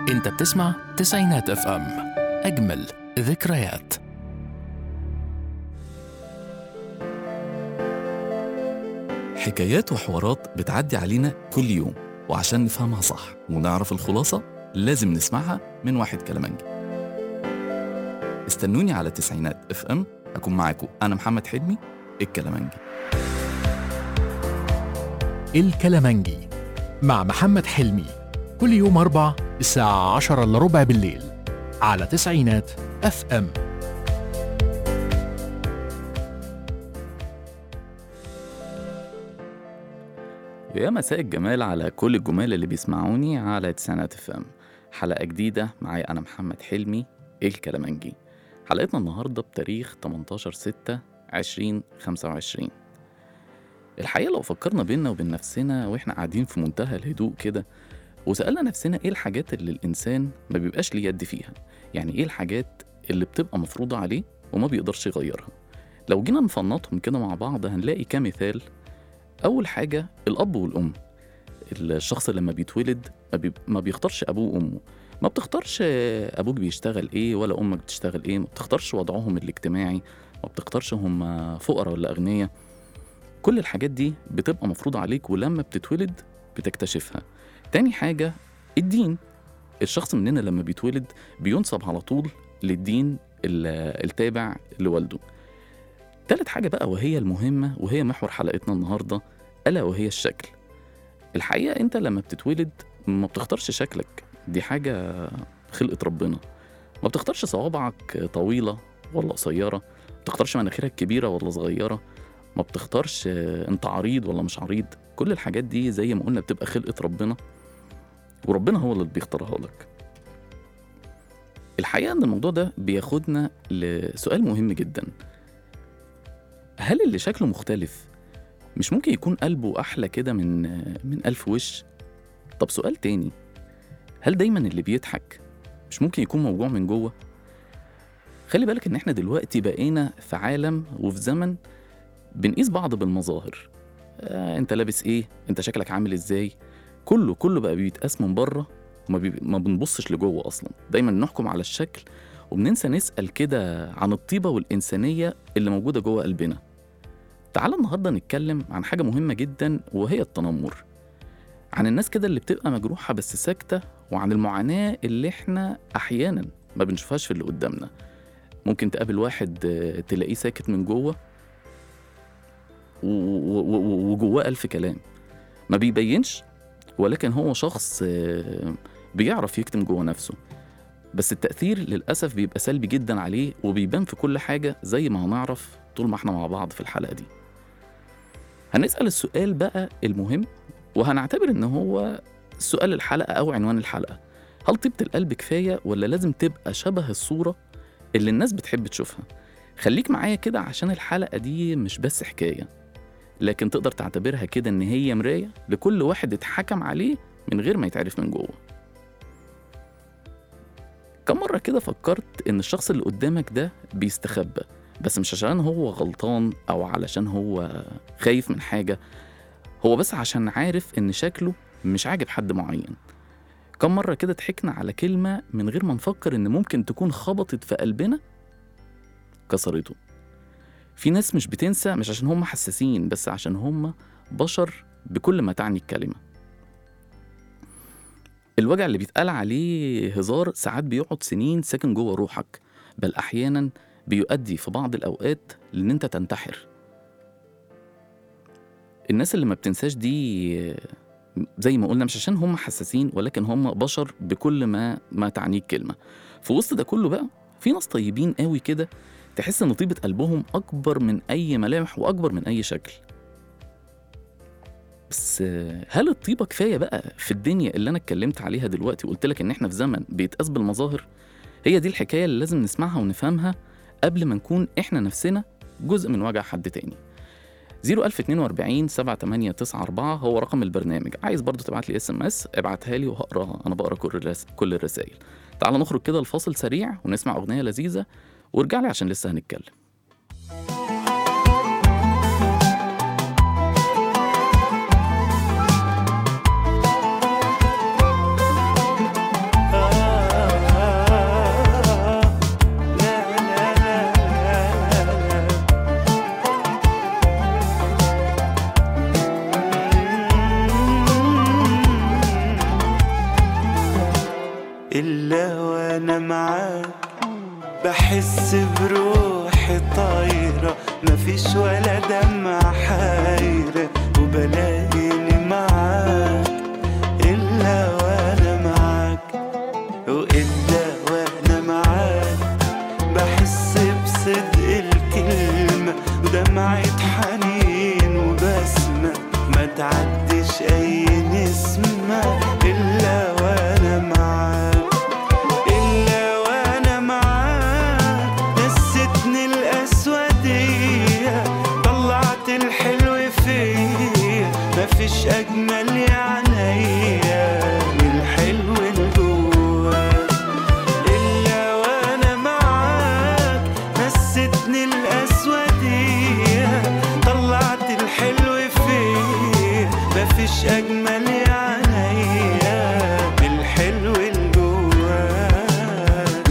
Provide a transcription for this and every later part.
انت بتسمع تسعينات اف ام اجمل ذكريات حكايات وحوارات بتعدي علينا كل يوم وعشان نفهمها صح ونعرف الخلاصة لازم نسمعها من واحد كلامنجي استنوني على تسعينات اف ام أكون معاكم أنا محمد حلمي الكلامنجي الكلمنجي مع محمد حلمي كل يوم أربع الساعة عشرة إلا ربع بالليل على تسعينات اف ام يا مساء الجمال على كل الجمال اللي بيسمعوني على تسعينات اف ام حلقة جديدة معايا أنا محمد حلمي الكلامنجي حلقتنا النهاردة بتاريخ 18 6 2025 الحقيقة لو فكرنا بينا وبين نفسنا واحنا قاعدين في منتهى الهدوء كده وسألنا نفسنا ايه الحاجات اللي الإنسان ما بيبقاش ليه يد فيها يعني ايه الحاجات اللي بتبقى مفروضة عليه وما بيقدرش يغيرها لو جينا نفنطهم كده مع بعض هنلاقي كمثال أول حاجة الأب والأم الشخص لما بيتولد ما, بي... ما بيختارش أبوه وأمه ما بتختارش أبوك بيشتغل إيه ولا أمك بتشتغل إيه ما بتختارش وضعهم الاجتماعي ما بتختارش هم فقراء ولا أغنياء كل الحاجات دي بتبقى مفروضة عليك ولما بتتولد بتكتشفها تاني حاجة الدين الشخص مننا لما بيتولد بينسب على طول للدين ال- التابع لوالده تالت حاجة بقى وهي المهمة وهي محور حلقتنا النهاردة ألا وهي الشكل الحقيقة أنت لما بتتولد ما بتختارش شكلك دي حاجة خلقة ربنا ما بتختارش صوابعك طويلة ولا قصيرة ما بتختارش مناخيرك كبيرة ولا صغيرة ما بتختارش انت عريض ولا مش عريض كل الحاجات دي زي ما قلنا بتبقى خلقة ربنا وربنا هو اللي بيختارها لك الحقيقة ان الموضوع ده بياخدنا لسؤال مهم جدا هل اللي شكله مختلف مش ممكن يكون قلبه أحلى كده من من ألف وش؟ طب سؤال تاني هل دايما اللي بيضحك مش ممكن يكون موجوع من جوه؟ خلي بالك إن إحنا دلوقتي بقينا في عالم وفي زمن بنقيس بعض بالمظاهر آه أنت لابس إيه؟ أنت شكلك عامل إزاي؟ كله كله بقى بيتقاس من بره وما بي... ما بنبصش لجوه أصلا دايما نحكم على الشكل وبننسى نسأل كده عن الطيبة والإنسانية اللي موجودة جوه قلبنا تعال النهارده نتكلم عن حاجة مهمة جدا وهي التنمر عن الناس كده اللي بتبقى مجروحة بس ساكتة وعن المعاناة اللي احنا أحيانا ما بنشوفهاش في اللي قدامنا ممكن تقابل واحد آه، تلاقيه ساكت من جوه و- و- و- وجواه ألف كلام ما بيبينش ولكن هو شخص آه، بيعرف يكتم جوه نفسه بس التأثير للأسف بيبقى سلبي جدا عليه وبيبان في كل حاجة زي ما هنعرف طول ما احنا مع بعض في الحلقة دي هنسأل السؤال بقى المهم وهنعتبر ان هو سؤال الحلقة او عنوان الحلقة هل طيبة القلب كفاية ولا لازم تبقى شبه الصورة اللي الناس بتحب تشوفها خليك معايا كده عشان الحلقة دي مش بس حكاية لكن تقدر تعتبرها كده ان هي مراية لكل واحد اتحكم عليه من غير ما يتعرف من جوه كم مرة كده فكرت إن الشخص اللي قدامك ده بيستخبى بس مش عشان هو غلطان أو علشان هو خايف من حاجة هو بس عشان عارف إن شكله مش عاجب حد معين كم مرة كده ضحكنا على كلمة من غير ما نفكر إن ممكن تكون خبطت في قلبنا كسرته في ناس مش بتنسى مش عشان هم حساسين بس عشان هم بشر بكل ما تعني الكلمة الوجع اللي بيتقال عليه هزار ساعات بيقعد سنين ساكن جوه روحك بل أحيانا بيؤدي في بعض الأوقات لأن أنت تنتحر الناس اللي ما بتنساش دي زي ما قلنا مش عشان هم حساسين ولكن هم بشر بكل ما ما تعنيه الكلمة في وسط ده كله بقى في ناس طيبين قوي كده تحس ان طيبة قلبهم أكبر من أي ملامح وأكبر من أي شكل بس آه، هل الطيبة كفاية بقى في الدنيا اللي أنا اتكلمت عليها دلوقتي وقلت لك إن إحنا في زمن بيتقاس بالمظاهر؟ هي دي الحكاية اللي لازم نسمعها ونفهمها قبل ما نكون إحنا نفسنا جزء من وجع حد تاني. 01042 7894 هو رقم البرنامج، عايز برضو تبعت لي اس ام اس ابعتها لي وهقراها، أنا بقرا كل الرس... كل الرسائل. تعال نخرج كده الفاصل سريع ونسمع أغنية لذيذة وارجع لي عشان لسه هنتكلم. آه وانا معاك بحس بروحي طايرة مفيش ولا دمعة حايرة وبلاقيني معاك إلا وانا معاك وإلا وانا معاك بحس بصدق الكلمة ودمعة حنين وبسمة ما تعديش أي نسمة إلا وأنا معاك إلا وأنا معاك نستني الأسودية طلعت الحلو فيا مفيش أجمل يا عينيا من الحلو اللي جواك إلا وأنا معاك مستني الأسودية طلعت الحلو فيه مفيش أجمل يا عينيا من الحلو اللي جواك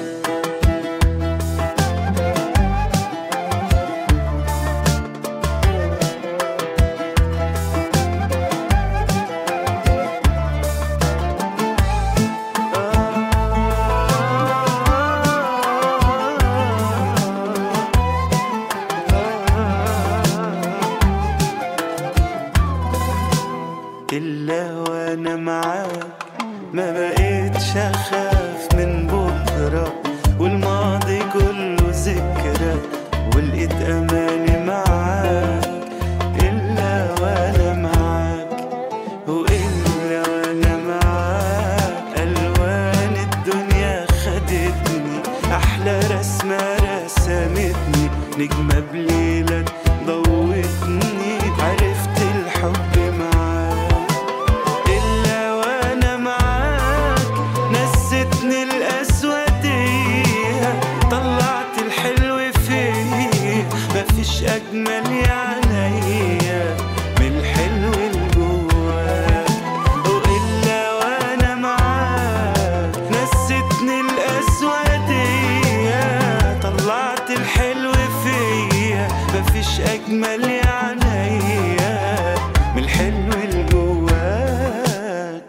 إلا وأنا معاك ما بقيتش أخاف من بكرة والماضي كله ذكرى ولقيت أماني معاك إلا وأنا معاك وإلا وأنا معاك ألوان الدنيا خدتني أحلى رسمة رسمتني نجمة بليلك ضوتني عرفت الحب معاك إلا وأنا معاك نستني الأسودية طلعت الحلو فيه مفيش أجمل يا عينيا من الحلو اللي جواك وإلا وأنا معاك نستني الأسودية طلعت الحلو فيا مفيش أجمل يا عينيا من الحلو اللي جواك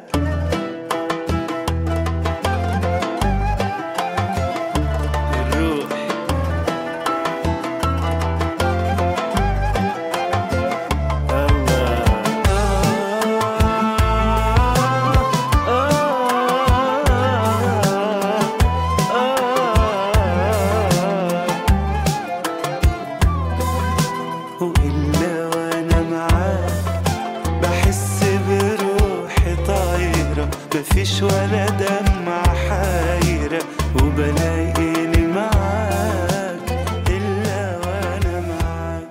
الروح وإلا وأنا معاك بحس بروحي طايرة مفيش ولا دمعة حايرة وبلاقيني معاك إلا وأنا معاك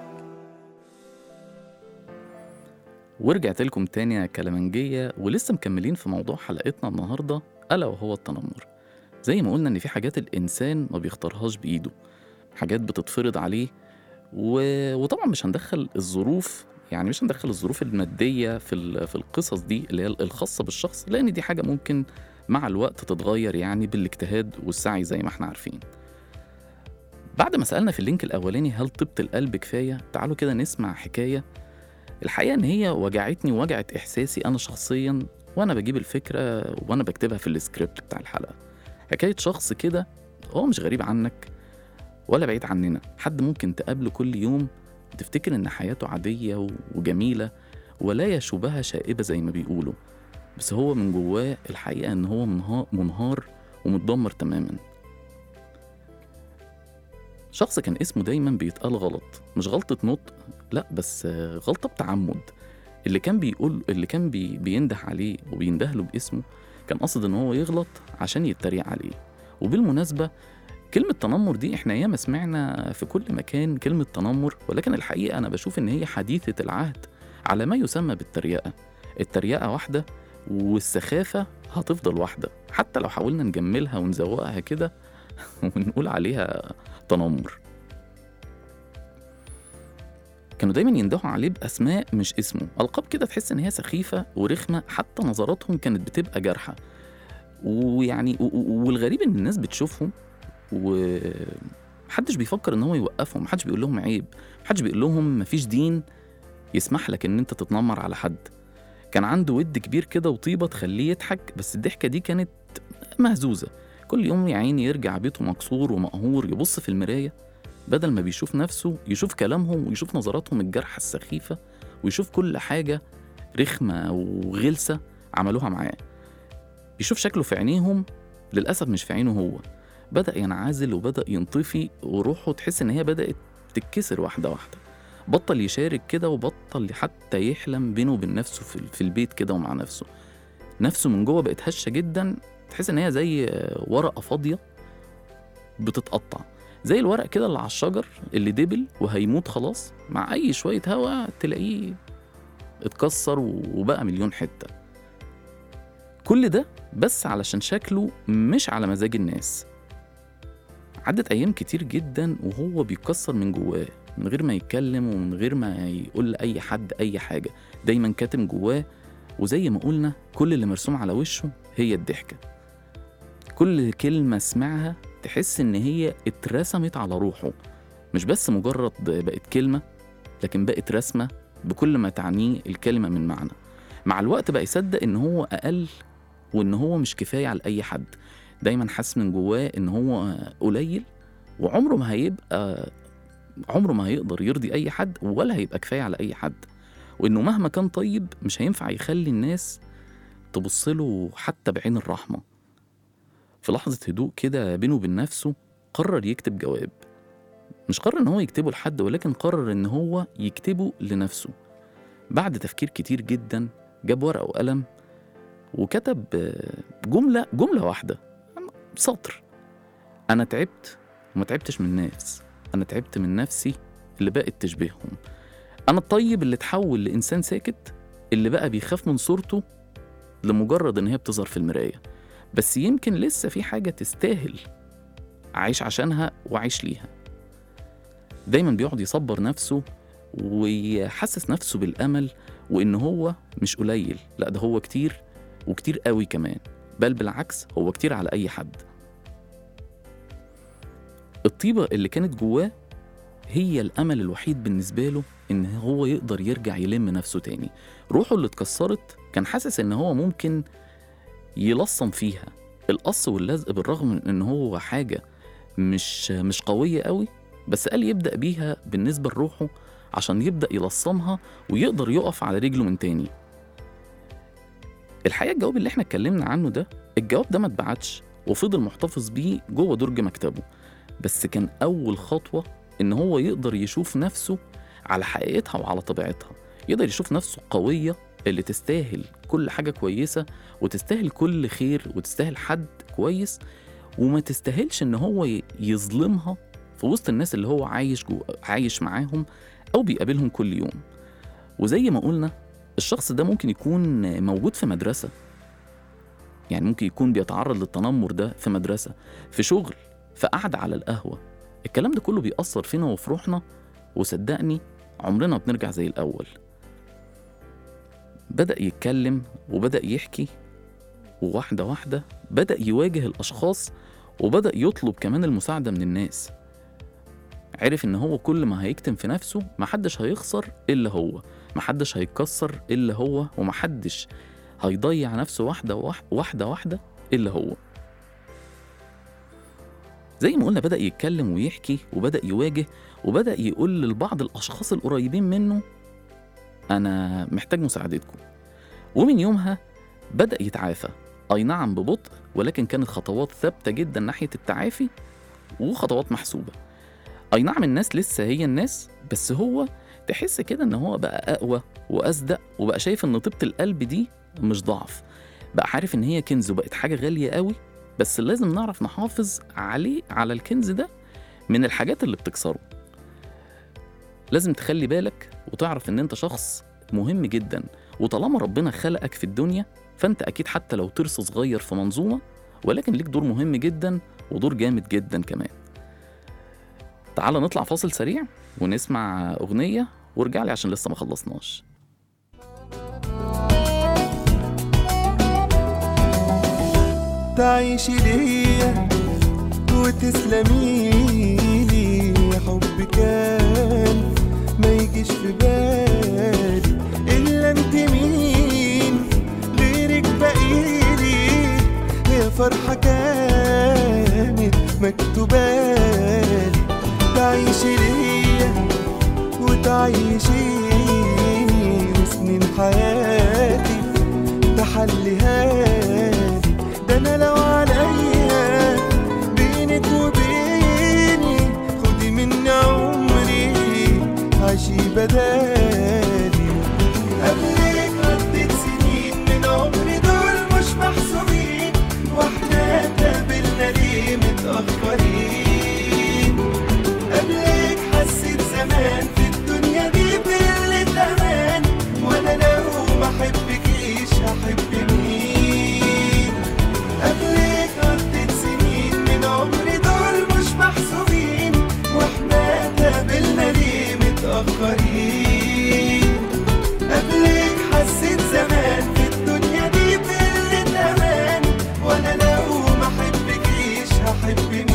ورجعت لكم تاني يا كلامنجية ولسه مكملين في موضوع حلقتنا النهاردة ألا وهو التنمر زي ما قلنا إن في حاجات الإنسان ما بيختارهاش بإيده حاجات بتتفرض عليه و... وطبعا مش هندخل الظروف يعني مش هندخل الظروف المادية في ال... في القصص دي اللي هي الخاصة بالشخص لأن دي حاجة ممكن مع الوقت تتغير يعني بالاجتهاد والسعي زي ما احنا عارفين بعد ما سألنا في اللينك الأولاني هل طيبة القلب كفاية تعالوا كده نسمع حكاية الحقيقة إن هي وجعتني وجعت إحساسي أنا شخصيا وأنا بجيب الفكرة وأنا بكتبها في السكريبت بتاع الحلقة حكاية شخص كده هو مش غريب عنك ولا بعيد عننا حد ممكن تقابله كل يوم وتفتكر إن حياته عادية و- وجميلة ولا يشوبها شائبة زي ما بيقولوا بس هو من جواه الحقيقة إن هو منها- منهار ومتدمر تماما شخص كان اسمه دايما بيتقال غلط مش غلطة نطق لا بس آه، غلطة بتعمد اللي كان بيقول اللي كان بي بينده عليه وبينده له باسمه كان قصد ان هو يغلط عشان يتريق عليه وبالمناسبة كلمة تنمر دي احنا ياما سمعنا في كل مكان كلمة تنمر ولكن الحقيقة أنا بشوف إن هي حديثة العهد على ما يسمى بالتريقة التريقة واحدة والسخافة هتفضل واحدة حتى لو حاولنا نجملها ونزوقها كده ونقول عليها تنمر كانوا دايما يندهوا عليه بأسماء مش اسمه ألقاب كده تحس إن هي سخيفة ورخمة حتى نظراتهم كانت بتبقى جارحة ويعني و- و- والغريب إن الناس بتشوفهم ومحدش بيفكر إن هو يوقفهم محدش بيقول لهم عيب محدش بيقول لهم مفيش دين يسمح لك إن أنت تتنمر على حد كان عنده ود كبير كده وطيبة تخليه يضحك بس الضحكة دي كانت مهزوزة كل يوم يا عيني يرجع بيته مكسور ومقهور يبص في المراية بدل ما بيشوف نفسه يشوف كلامهم ويشوف نظراتهم الجارحة السخيفة ويشوف كل حاجة رخمة وغلسة عملوها معاه يشوف شكله في عينيهم للأسف مش في عينه هو بدأ ينعزل وبدأ ينطفي وروحه تحس إن هي بدأت تتكسر واحدة واحدة بطل يشارك كده وبطل حتى يحلم بينه وبين نفسه في في البيت كده ومع نفسه نفسه من جوه بقت هشة جدا تحس إن هي زي آه، ورقة فاضية بتتقطع زي الورق كده اللي على الشجر اللي دبل وهيموت خلاص مع أي شوية هوا تلاقيه اتكسر وبقى مليون حتة كل ده بس علشان شكله مش على مزاج الناس عدت أيام كتير جدا وهو بيكسر من جواه من غير ما يتكلم ومن غير ما يقول لأي حد أي حاجة دايما كاتم جواه وزي ما قلنا كل اللي مرسوم على وشه هي الضحكة كل كلمة سمعها تحس إن هي اترسمت على روحه مش بس مجرد بقت كلمة لكن بقت رسمة بكل ما تعنيه الكلمة من معنى مع الوقت بقى يصدق إن هو أقل وإن هو مش كفاية على أي حد دايما حاسس من جواه إن هو قليل وعمره ما هيبقى عمره ما هيقدر يرضي أي حد ولا هيبقى كفاية على أي حد وإنه مهما كان طيب مش هينفع يخلي الناس تبصله حتى بعين الرحمة في لحظة هدوء كده بينه وبين نفسه قرر يكتب جواب مش قرر إن هو يكتبه لحد ولكن قرر إن هو يكتبه لنفسه بعد تفكير كتير جدا جاب ورقة وقلم وكتب آه، جملة جملة واحدة سطر أنا تعبت وما تعبتش من الناس أنا تعبت من نفسي اللي بقت تشبههم أنا الطيب اللي اتحول لإنسان ساكت اللي بقى بيخاف من صورته لمجرد إن هي بتظهر في المراية بس يمكن لسه في حاجة تستاهل أعيش عشانها وأعيش ليها دايما بيقعد يصبر نفسه ويحسس نفسه بالأمل وإن هو مش قليل لا ده هو كتير وكتير قوي كمان بل بالعكس هو كتير على أي حد الطيبة اللي كانت جواه هي الأمل الوحيد بالنسبة له إن هو يقدر يرجع يلم نفسه تاني روحه اللي اتكسرت كان حاسس إن هو ممكن يلصم فيها القص واللزق بالرغم من إن هو حاجة مش مش قوية قوي بس قال يبدأ بيها بالنسبة لروحه عشان يبدأ يلصمها ويقدر يقف على رجله من تاني الحقيقة الجواب اللي احنا اتكلمنا عنه ده الجواب ده ما اتبعتش وفضل محتفظ بيه جوه درج مكتبه بس كان أول خطوة إن هو يقدر يشوف نفسه على حقيقتها وعلى طبيعتها يقدر يشوف نفسه قوية اللي تستاهل كل حاجة كويسة وتستاهل كل خير وتستاهل حد كويس وما تستاهلش إن هو ي- يظلمها في وسط الناس اللي هو عايش جو عايش معاهم أو بيقابلهم كل يوم وزي ما قلنا الشخص ده ممكن يكون موجود في مدرسة يعني ممكن يكون بيتعرض للتنمر ده في مدرسة في شغل في قعدة على القهوة الكلام ده كله بيأثر فينا وفي روحنا وصدقني عمرنا ما بنرجع زي الأول بدأ يتكلم وبدأ يحكي وواحدة واحدة بدأ يواجه الأشخاص وبدأ يطلب كمان المساعدة من الناس عرف إن هو كل ما هيكتم في نفسه محدش هيخسر إلا هو محدش هيتكسر إلا هو ومحدش هيضيع نفسه واحدة واح- واحدة واحدة إلا هو زي ما قلنا بدأ يتكلم ويحكي وبدأ يواجه وبدأ يقول لبعض الأشخاص القريبين منه أنا محتاج مساعدتكم ومن يومها بدأ يتعافى أي نعم ببطء ولكن كانت خطوات ثابتة جدا ناحية التعافي وخطوات محسوبة أي نعم الناس لسه هي الناس بس هو تحس كده إن هو بقى أقوى وأصدق وبقى شايف إن طيبة القلب دي مش ضعف بقى عارف إن هي كنز وبقت حاجة غالية قوي بس لازم نعرف نحافظ عليه على الكنز ده من الحاجات اللي بتكسره لازم تخلي بالك وتعرف ان انت شخص مهم جدا وطالما ربنا خلقك في الدنيا فانت اكيد حتى لو ترس صغير في منظومة ولكن ليك دور مهم جدا ودور جامد جدا كمان تعال نطلع فاصل سريع ونسمع اغنية وارجع لي عشان لسه ما خلصناش تعيشي ليا وتسلميلي حب كان ما يجيش في بالي الا انت مين غيرك بقيلي يا فرحة كان مكتوبالي تعيش ليا وتعيشيني وسنين حياتي تحليها لي ده انا لو عليا بينك وبيني خدي مني عمري عيشي بدالي قبلك عدت سنين من عمري دول مش محسوبين واحنا قابلنا ليه متأخرين قبلك حسيت زمان في الدنيا دي بقلة أمان وأنا لو ما أحبكيش هحب مين قبلك عدت سنين من عمري دول مش محسوبين واحنا قابلنا ليه متأخرين قبلك حسيت زمان في الدنيا دي بقلة أمان وأنا لو ما أحبكيش هحب مين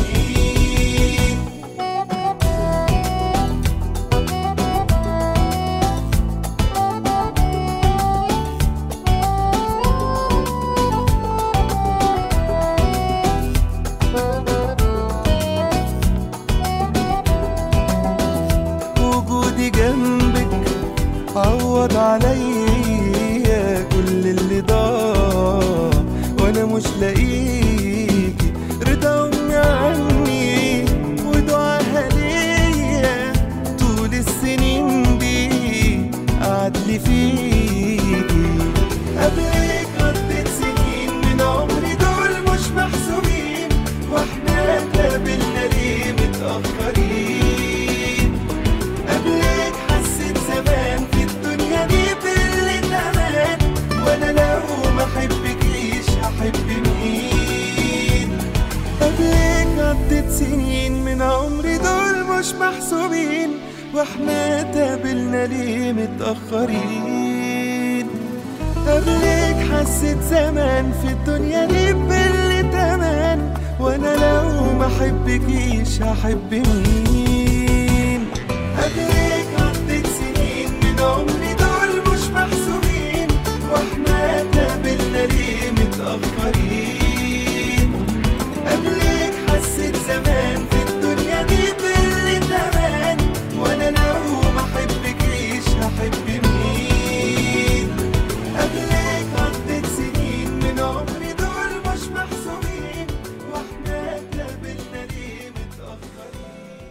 وجودي جنبك عوض عليا كل اللي ضاع وانا مش لاقيكي رضا امي عني ودعاها ليا طول السنين دي قعد لي فيكي قبلك عدت سنين من عمري دول مش محسوبين واحنا اتقابلنا ليه متأخرين قبلك حسيت زمان في الدنيا دي بقلة أمان وأنا لو ما أحبكيش هحب مين قبلك عدت سنين من عمري دول مش محسوبين واحنا اتقابلنا ليه متأخرين قبلك حسيت زمان في الدنيا دي بقلة أمان وأنا لو ما أحبكيش هحب مين قبلك عدت سنين من عمري دول مش محسوبين واحنا اتقابلنا ليه متأخرين قبلك حسيت زمان في الدنيا دي بقلة أمان وأنا لو ما أحبكيش هحب مين قبلك عدت سنين من عمري دول مش محسوبين واحنا اتقابلنا ليه متأخرين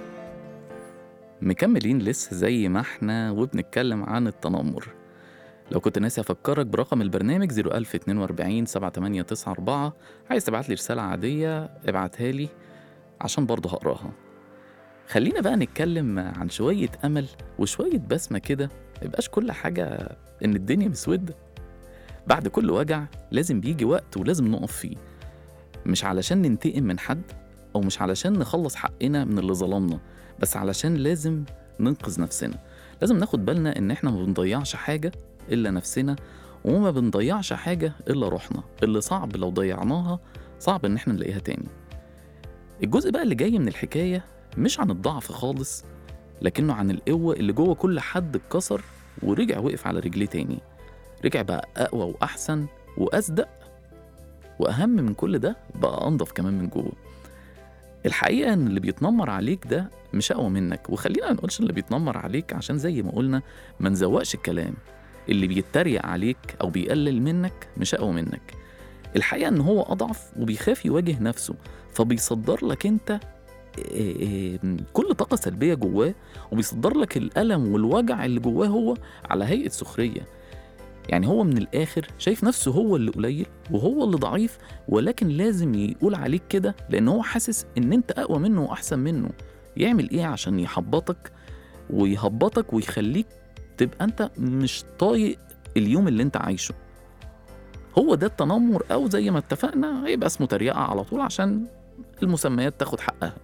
مكملين لسه زي ما احنا وبنتكلم عن التنمر لو كنت ناسي افكرك برقم البرنامج 01042 7894 عايز تبعت لي رسالة عادية ابعتها لي عشان برضه هقراها خلينا بقى نتكلم عن شوية أمل وشوية بسمة كده ميبقاش كل حاجة إن الدنيا مسودة بعد كل وجع لازم بيجي وقت ولازم نقف فيه مش علشان ننتقم من حد أو مش علشان نخلص حقنا من اللي ظلمنا بس علشان لازم ننقذ نفسنا لازم ناخد بالنا ان احنا ما بنضيعش حاجة الا نفسنا وما بنضيعش حاجة الا روحنا اللي صعب لو ضيعناها صعب ان احنا نلاقيها تاني الجزء بقى اللي جاي من الحكاية مش عن الضعف خالص لكنه عن القوة اللي جوه كل حد اتكسر ورجع وقف على رجليه تاني رجع بقى أقوى وأحسن وأصدق وأهم من كل ده بقى أنضف كمان من جوه الحقيقة إن اللي بيتنمر عليك ده مش أقوى منك وخلينا ما نقولش اللي بيتنمر عليك عشان زي ما قلنا ما نزوقش الكلام اللي بيتريق عليك أو بيقلل منك مش أقوى منك الحقيقة إن هو أضعف وبيخاف يواجه نفسه فبيصدر لك أنت إيه إيه كل طاقة سلبية جواه وبيصدر لك الألم والوجع اللي جواه هو على هيئة سخرية يعني هو من الآخر شايف نفسه هو اللي قليل وهو اللي ضعيف ولكن لازم يقول عليك كده لأن هو حاسس إن أنت أقوى منه وأحسن منه يعمل إيه عشان يحبطك ويهبطك ويخليك تبقى أنت مش طايق اليوم اللي أنت عايشه هو ده التنمر أو زي ما اتفقنا هيبقى اسمه تريقة على طول عشان المسميات تاخد حقها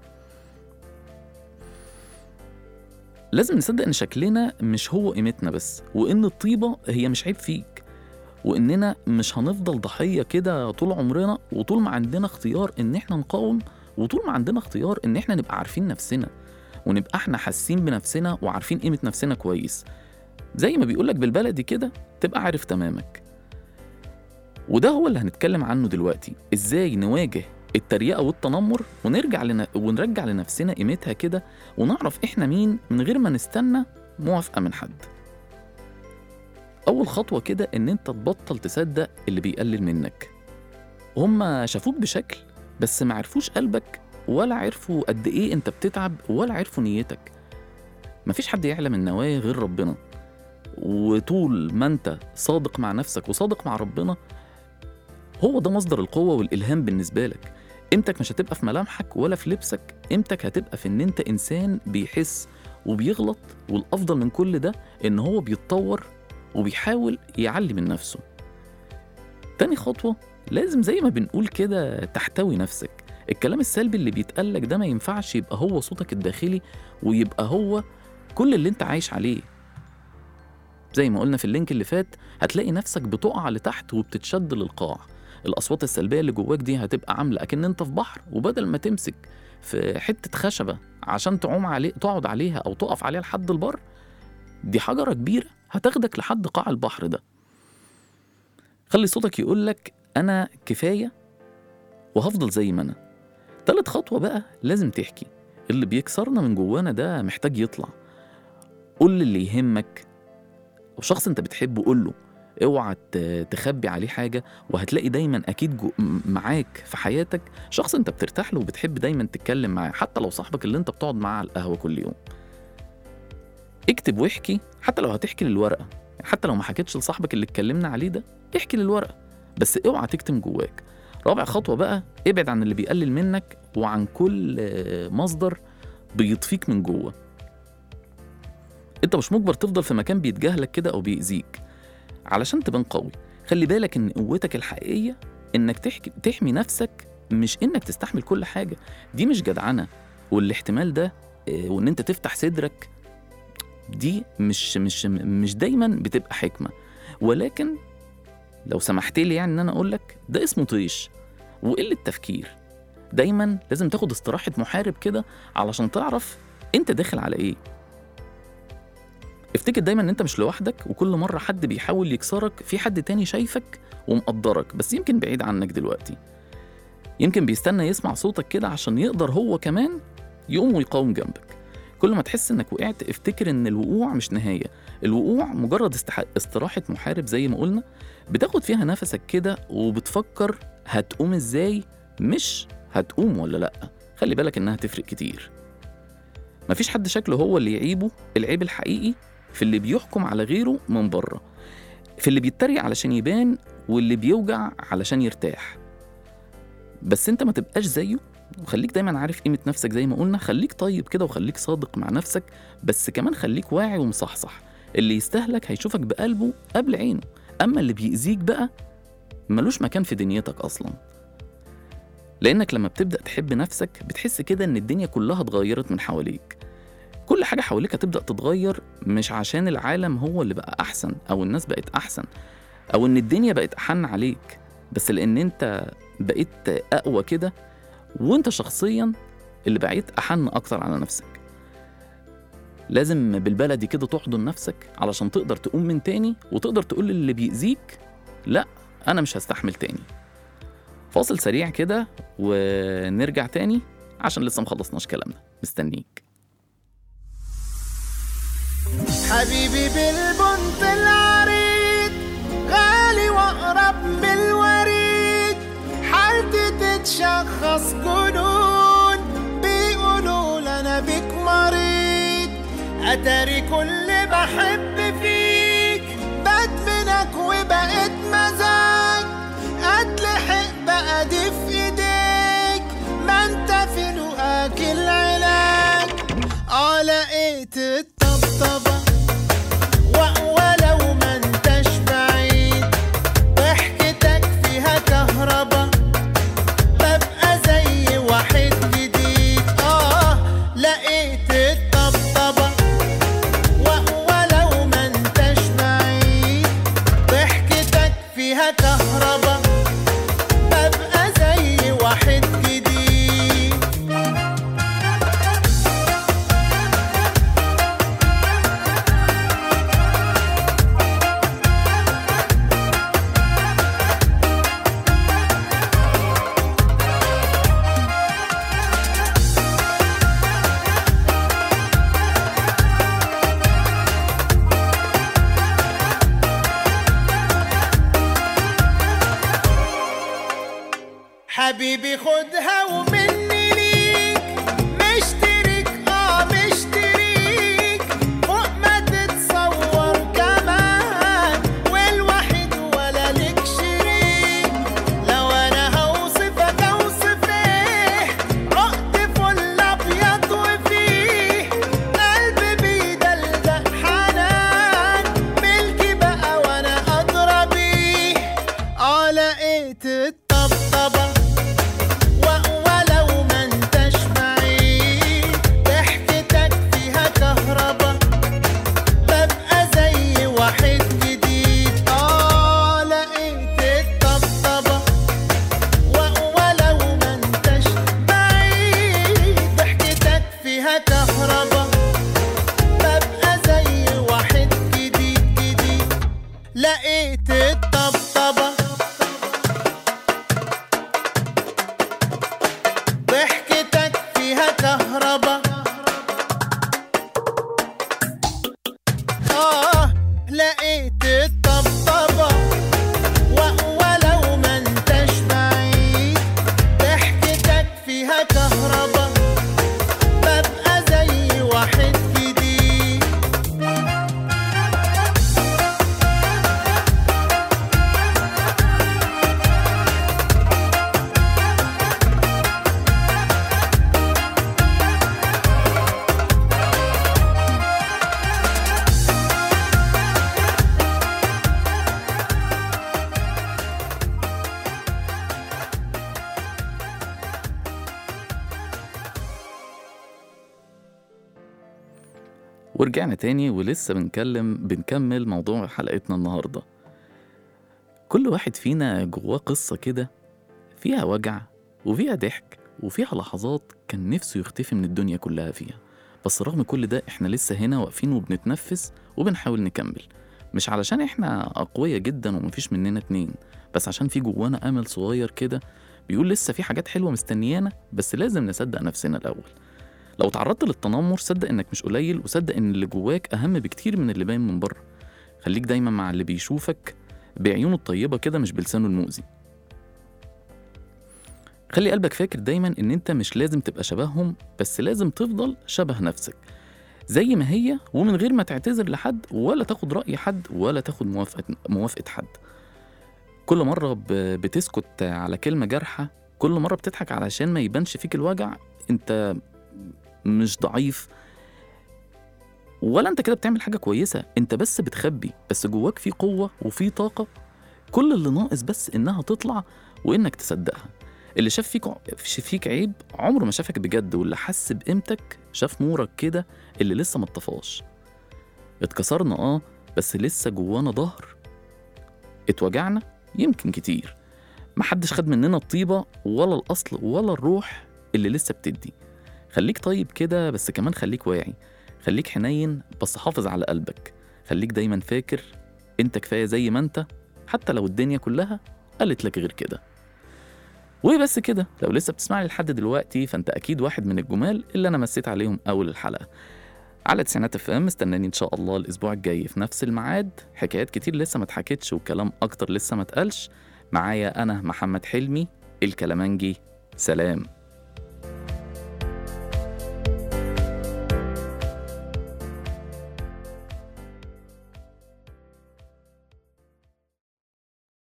لازم نصدق ان شكلنا مش هو قيمتنا بس وان الطيبه هي مش عيب فيك واننا مش هنفضل ضحيه كده طول عمرنا وطول ما عندنا اختيار ان احنا نقاوم وطول ما عندنا اختيار ان احنا نبقى عارفين نفسنا ونبقى احنا حاسين بنفسنا وعارفين قيمه نفسنا كويس زي ما بيقولك بالبلدي كده تبقى عارف تمامك وده هو اللي هنتكلم عنه دلوقتي ازاي نواجه التريقه والتنمر ونرجع لنا ونرجع لنفسنا قيمتها كده ونعرف احنا مين من غير ما نستنى موافقه من حد اول خطوه كده ان انت تبطل تصدق اللي بيقلل منك هما شافوك بشكل بس ما عرفوش قلبك ولا عرفوا قد ايه انت بتتعب ولا عرفوا نيتك مفيش حد يعلم النوايا غير ربنا وطول ما انت صادق مع نفسك وصادق مع ربنا هو ده مصدر القوة والإلهام بالنسبة لك قيمتك مش هتبقى في ملامحك ولا في لبسك قيمتك هتبقى في ان انت انسان بيحس وبيغلط والافضل من كل ده ان هو بيتطور وبيحاول يعلي من نفسه تاني خطوة لازم زي ما بنقول كده تحتوي نفسك الكلام السلبي اللي بيتقالك ده ما ينفعش يبقى هو صوتك الداخلي ويبقى هو كل اللي انت عايش عليه زي ما قلنا في اللينك اللي فات هتلاقي نفسك بتقع لتحت وبتتشد للقاع الأصوات السلبية اللي جواك دي هتبقى عاملة أكن أنت في بحر وبدل ما تمسك في حتة خشبة عشان تعوم عليه تقعد عليها أو تقف عليها لحد البر دي حجرة كبيرة هتاخدك لحد قاع البحر ده خلي صوتك يقولك أنا كفاية وهفضل زي ما أنا تالت خطوة بقى لازم تحكي اللي بيكسرنا من جوانا ده محتاج يطلع قول اللي يهمك او شخص انت بتحبه قول له اوعى ت- تخبي عليه حاجه وهتلاقي دايما اكيد جو م- معاك في حياتك شخص انت بترتاح له وبتحب دايما تتكلم معاه حتى لو صاحبك اللي انت بتقعد معاه على القهوه كل يوم اكتب واحكي حتى لو هتحكي للورقه حتى لو ما حكيتش لصاحبك اللي اتكلمنا عليه ده احكي للورقه بس اوعى تكتم جواك رابع خطوه بقى ابعد عن اللي بيقلل منك وعن كل آه، مصدر بيطفيك من جوه انت مش مجبر تفضل في مكان بيتجاهلك كده او بيأذيك علشان تبان قوي خلي بالك ان قوتك الحقيقيه انك تحكي تحمي نفسك مش انك تستحمل كل حاجه دي مش جدعنه والاحتمال ده آه، وان انت تفتح صدرك دي مش مش مش دايما بتبقى حكمه ولكن لو سمحت لي يعني ان انا اقول لك ده اسمه طيش وقله تفكير دايما لازم تاخد استراحه محارب كده علشان تعرف انت داخل على ايه افتكر دايما ان انت مش لوحدك وكل مره حد بيحاول يكسرك في حد تاني شايفك ومقدرك بس يمكن بعيد عنك دلوقتي يمكن بيستنى يسمع صوتك كده عشان يقدر هو كمان يقوم ويقاوم جنبك كل ما تحس انك وقعت افتكر ان الوقوع مش نهايه الوقوع مجرد استح... استراحه محارب زي ما قلنا بتاخد فيها نفسك كده وبتفكر هتقوم ازاي مش هتقوم ولا لا خلي بالك انها تفرق كتير مفيش حد شكله هو اللي يعيبه العيب الحقيقي في اللي بيحكم على غيره من بره في اللي بيتريق علشان يبان واللي بيوجع علشان يرتاح بس انت ما تبقاش زيه وخليك دايما عارف قيمة نفسك زي ما قلنا خليك طيب كده وخليك صادق مع نفسك بس كمان خليك واعي ومصحصح اللي يستهلك هيشوفك بقلبه قبل عينه أما اللي بيأذيك بقى ملوش مكان في دنيتك أصلا لأنك لما بتبدأ تحب نفسك بتحس كده إن الدنيا كلها اتغيرت من حواليك كل حاجة حواليك هتبدأ تتغير مش عشان العالم هو اللي بقى أحسن أو الناس بقت أحسن أو إن الدنيا بقت أحن عليك بس لأن أنت بقيت أقوى كده وأنت شخصيا اللي بقيت أحن أكتر على نفسك لازم بالبلدي كده تحضن نفسك علشان تقدر تقوم من تاني وتقدر تقول للي بيأذيك لا أنا مش هستحمل تاني فاصل سريع كده ونرجع تاني عشان لسه مخلصناش كلامنا مستنيك حبيبي بالبنت العريض غالي واقرب من الوريد حالتي تتشخص جنون بيقولوا لنا بيك مريض اتاري كل بحب فيك بدمنك وبقيت مزاج اتلحق بقى دي في ايديك ما انت في لقاك العلاج اه لقيت الطبطبة و- ولو ما انتش بعيد ضحكتك فيها كهربا ببقى زي واحد جديد اه لقيت الطبطبة و- ولو ما انتش بعيد ضحكتك فيها كهربا ببقى زي واحد جديد حبيبي خدها ومني ليك مشترك اه مشتريك فوق ما تتصور كمان والوحيد ولا لك شريك لو انا هوصفك اوصف ايه عقد فل ابيض وفيه قلبي بيدلدق حنان ملكي بقى وانا ادرى بيه اه لقيت الطبطبه و- ولو ما انتش بعيد ضحكتك فيها كهربا ببقى زي واحد جديد اه لقيت الطبطبه و- ولو ما انتش بعيد ضحكتك فيها كهربا ببقى زي واحد جديد جديد لقيت الطبطبه ضحكتك فيها كهربا آه لقيت الطبطبة و- ولو ما انتش بعيد ضحكتك فيها كهربا ببقى زي واحد جديد ورجعنا تاني ولسه بنكلم بنكمل موضوع حلقتنا النهاردة كل واحد فينا جواه قصة كده فيها وجع وفيها ضحك وفيها لحظات كان نفسه يختفي من الدنيا كلها فيها بس رغم كل ده احنا لسه هنا واقفين وبنتنفس وبنحاول نكمل مش علشان احنا أقوياء جدا ومفيش مننا اتنين بس عشان في جوانا أمل صغير كده بيقول لسه في حاجات حلوة مستنيانا بس لازم نصدق نفسنا الأول لو تعرضت للتنمر صدق انك مش قليل وصدق ان اللي جواك اهم بكتير من اللي باين من بره خليك دايما مع اللي بيشوفك بعيونه الطيبه كده مش بلسانه المؤذي خلي قلبك فاكر دايما ان انت مش لازم تبقى شبههم بس لازم تفضل شبه نفسك زي ما هي ومن غير ما تعتذر لحد ولا تاخد رأي حد ولا تاخد موافقة موافقة حد كل مرة ب- بتسكت على كلمة جارحة كل مرة بتضحك علشان ما يبانش فيك الوجع انت مش ضعيف ولا انت كده بتعمل حاجة كويسة انت بس بتخبي بس جواك في قوة وفي طاقة كل اللي ناقص بس انها تطلع وانك تصدقها اللي شاف فيك فيك عيب عمره ما شافك بجد واللي حس بقيمتك شاف نورك كده اللي لسه ما اتطفاش اتكسرنا اه بس لسه جوانا ظهر اتوجعنا يمكن كتير محدش خد مننا الطيبة ولا الأصل ولا الروح اللي لسه بتدي خليك طيب كده بس كمان خليك واعي خليك حنين بس حافظ على قلبك خليك دايما فاكر انت كفاية زي ما انت حتى لو الدنيا كلها قالت لك غير كده وبس كده لو لسه بتسمعني لحد دلوقتي فانت اكيد واحد من الجمال اللي انا مسيت عليهم اول الحلقة على تسعينات اف ام استناني ان شاء الله الاسبوع الجاي في نفس الميعاد حكايات كتير لسه ما اتحكتش وكلام اكتر لسه ما اتقالش معايا انا محمد حلمي الكلامنجي سلام